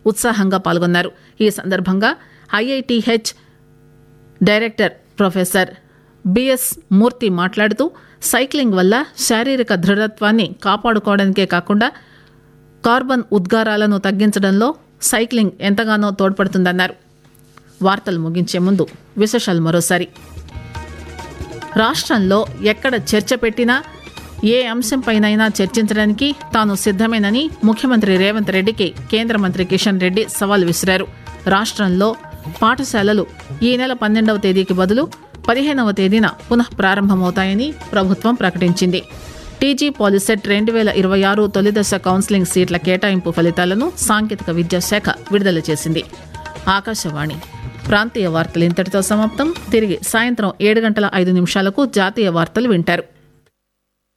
ఉత్సాహంగా పాల్గొన్నారు ఈ సందర్భంగా IITH director professor BS Murthy మాట్లాడుతూ సైక్లింగ్ వల్ల శారీరక దృఢత్వాన్ని కాపాడుకోవడానికే కాకుండా కార్బన్ ఉద్గారాలను తగ్గించడంలో సైక్లింగ్ ఎంతగానో తోడ్పడుతుందన్నారు వార్తలు ముగించే ముందు విశేషాలు మరోసారి రాష్ట్రంలో ఎక్కడ చర్చ పెట్టినా ఏ అంశంపైనైనా చర్చించడానికి తాను సిద్దమేనని ముఖ్యమంత్రి రేవంత్ రెడ్డికి కేంద్ర మంత్రి కిషన్ రెడ్డి సవాల్ విసిరారు రాష్ట్రంలో పాఠశాలలు ఈ నెల పన్నెండవ తేదీకి బదులు పదిహేనవ తేదీన పునః ప్రారంభమవుతాయని ప్రభుత్వం ప్రకటించింది టీజీ పాలిసెట్ రెండు వేల ఇరవై ఆరు తొలిదశ కౌన్సిలింగ్ సీట్ల కేటాయింపు ఫలితాలను సాంకేతిక విద్యాశాఖ విడుదల చేసింది ఆకాశవాణి ప్రాంతీయ వార్తలు ఇంతటితో సమాప్తం తిరిగి సాయంత్రం ఏడు గంటల ఐదు నిమిషాలకు జాతీయ వార్తలు వింటారు